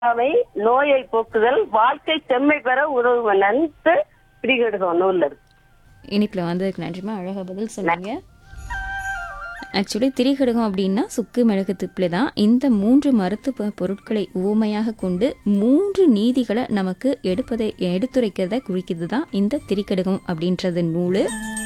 அவை நோயை போக்குதல் வாழ்க்கை செம்மை பெற உதவும் நன்கு பிடிகெடுக்கும் நூல்ல இருக்கு இனிப்பில் வந்ததுக்கு நன்றிமா அழகாக பதில் சொன்னீங்க ஆக்சுவலி திரிகடுகம் அப்படின்னா சுக்கு மிளகு திப்பிலி தான் இந்த மூன்று மருத்துவ பொருட்களை ஊமையாக கொண்டு மூன்று நீதிகளை நமக்கு எடுப்பதை எடுத்துரைக்கிறத குறிக்கிறது தான் இந்த திரிகடுகம் அப்படின்றது நூல்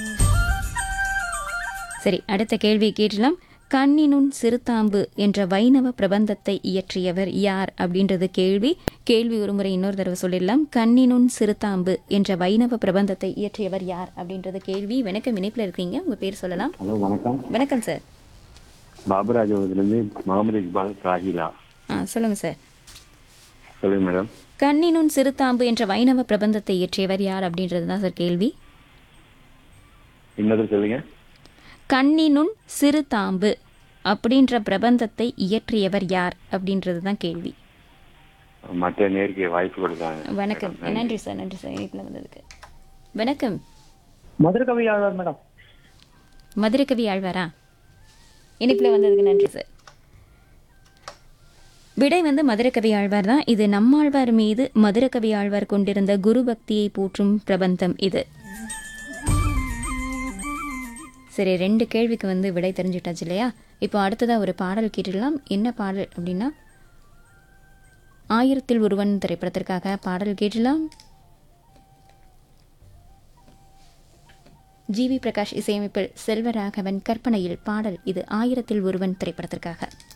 சரி அடுத்த கேள்வியை கேட்டலாம் கண்ணினுன் சிறுதாம்பு என்ற வைணவ பிரபந்தத்தை இயற்றியவர் யார் அப்படின்றது கேள்வி கேள்வி ஒருமுறை இன்னொரு தடவை சொல்லிடலாம் கண்ணினுன் சிறுதாம்பு என்ற வைணவ பிரபந்தத்தை இயற்றியவர் யார் அப்படின்றது கேள்வி வணக்கம் இணைப்பில் இருக்கீங்க உங்க பேர் சொல்லலாம் ஹலோ வணக்கம் வணக்கம் சார் பாபுராஜபுரத்துலேருந்து முகமது இக்பால் ராஹிலா ஆ சொல்லுங்க சார் சொல்லுங்க மேடம் கண்ணினுன் சிறுதாம்பு என்ற வைணவ பிரபந்தத்தை இயற்றியவர் யார் அப்படின்றது தான் சார் கேள்வி இன்னொரு சொல்லுங்க கண்ணினுன் சிறுதாம்பு அப்படின்ற பிரபந்தத்தை இயற்றியவர் யார் அப்படின்றது தான் கேள்வி மற்ற நேருக்கு வாய்ப்பு கொடுத்தாங்க வணக்கம் நன்றி சார் நன்றி சார் இணைப்பில் வந்ததுக்கு வணக்கம் மதுரை கவியாளர் மேடம் மதுரகவி ஆழ்வாரா இணைப்பில் வந்ததுக்கு நன்றி சார் விடை வந்து மதுரகவி ஆழ்வார் தான் இது நம்மாழ்வார் மீது மதுரகவி ஆழ்வார் கொண்டிருந்த குரு பக்தியை போற்றும் பிரபந்தம் இது சரி ரெண்டு கேள்விக்கு வந்து விடை தெரிஞ்சிட்டாச்சு இல்லையா இப்போ அடுத்ததாக ஒரு பாடல் கேட்டுடலாம் என்ன பாடல் அப்படின்னா ஆயிரத்தில் ஒருவன் திரைப்படத்திற்காக பாடல் கேட்டலாம் ஜிவி பிரகாஷ் இசையமைப்பில் செல்வராகவன் கற்பனையில் பாடல் இது ஆயிரத்தில் ஒருவன் திரைப்படத்திற்காக